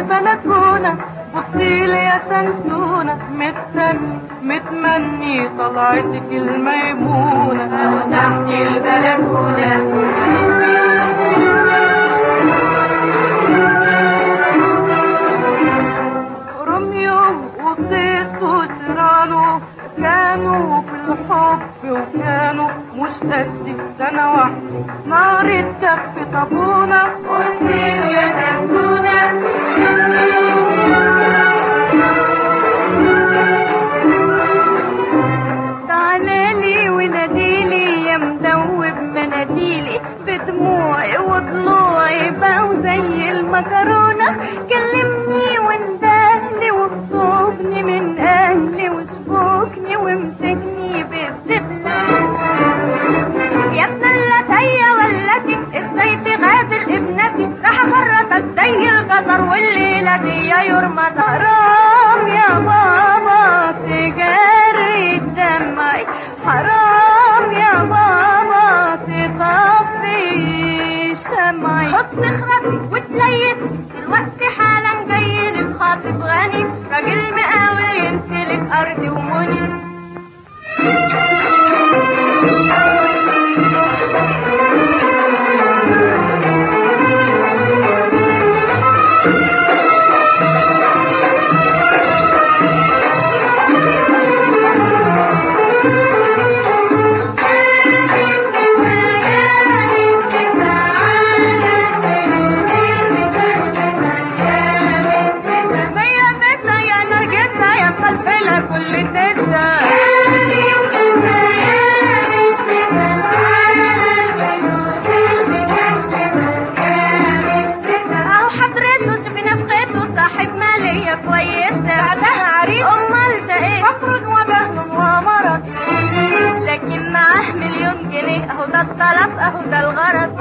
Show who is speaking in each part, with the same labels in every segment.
Speaker 1: البلكونة بصيلي يا سنسونة مستني متمني طلعتك الميمونة
Speaker 2: تحت البلكونة
Speaker 1: روميو وقيس وسيرانو كانوا في الحب وكانوا مش قدي سنة واحدة نار الدف طابونة
Speaker 2: وسيل يا سمسونة
Speaker 3: تعالالي وناديلي يا مدوب مناديلي بدموعي وضلوعي بقوا زي المكرونة كلمني واندهلي واخطبني من اهلي وشبكني وامسكني بالدبلة يا ابن اللتية والتي ازاي تغادر ابنتي راح اخرطك زي القطر والليلة دي يرمى حرام يا بابا تجري دمعي حرام يا بابا تطفي شمعي حط خرطي وتليس دلوقتي حالا جاي لك خاطب غني راجل مقاول يمتلك ارضي ومني يا بيتا يا نرجسة يا مفلفلة كل النسا أو حضرته شوفي نفخته صاحب مالية كويسة بعدها عريس أمال ده إيه فقر وبهن ومرض لكن معاه مليون جنيه أهو ده الطلب أهو ده الغرض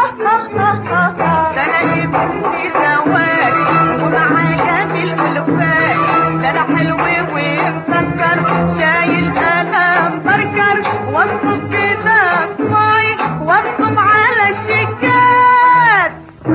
Speaker 3: ده أنا اللي بدي زواج ومعاه جميل ولفاك ده أنا حلو ومسكر شايل قلم بركر واكتب كتاب ماي واكتب على الشيكات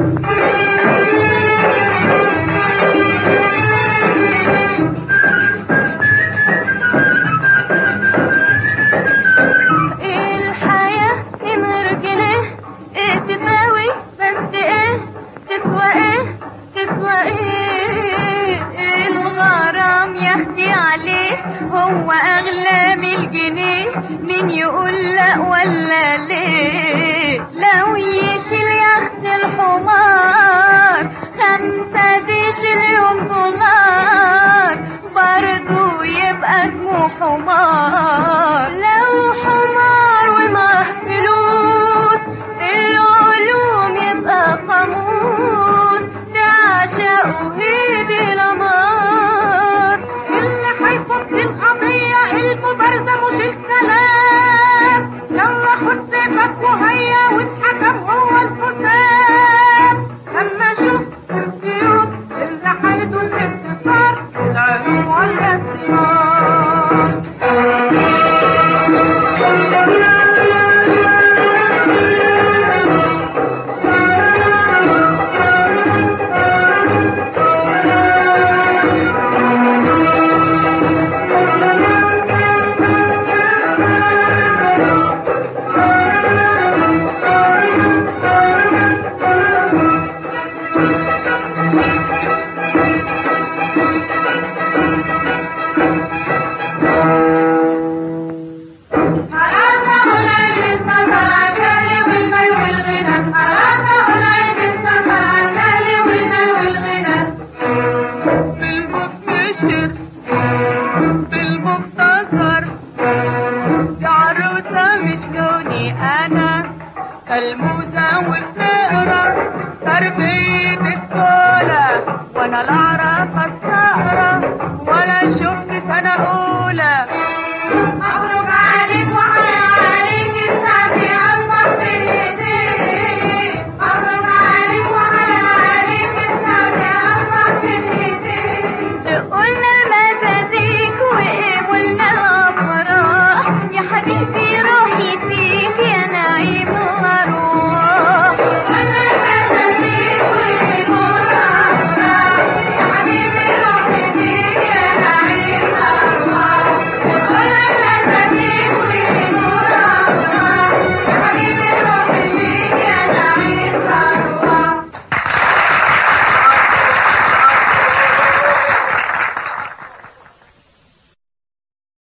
Speaker 3: الحياة من غير جنيه ايه تساوي بس ايه تسوى ايه تسوى ايه الغرام يهدي عليه هو اغلى من الجنيه مين يقول لا ولا ليه لو يشيل يخت الحمار خمسة ديشليون دولار برضو يبقى اسمه حمار لو حمار ومعاه فلوس العلوم يبقى قاموس تعشقه هيدي الأمار
Speaker 1: اللي هيفض القضية المبارزة مش الكلام يلا خد سيفك وهيا والحكم هو الحسام لما اشوف السيوف اللي هيدوا الانتصار العلوم والاسرار بالمبتشر بالمختصر دي عروسة مش لوني أنا الموزة وبتقرا تربية الدولة وأنا لا أعرف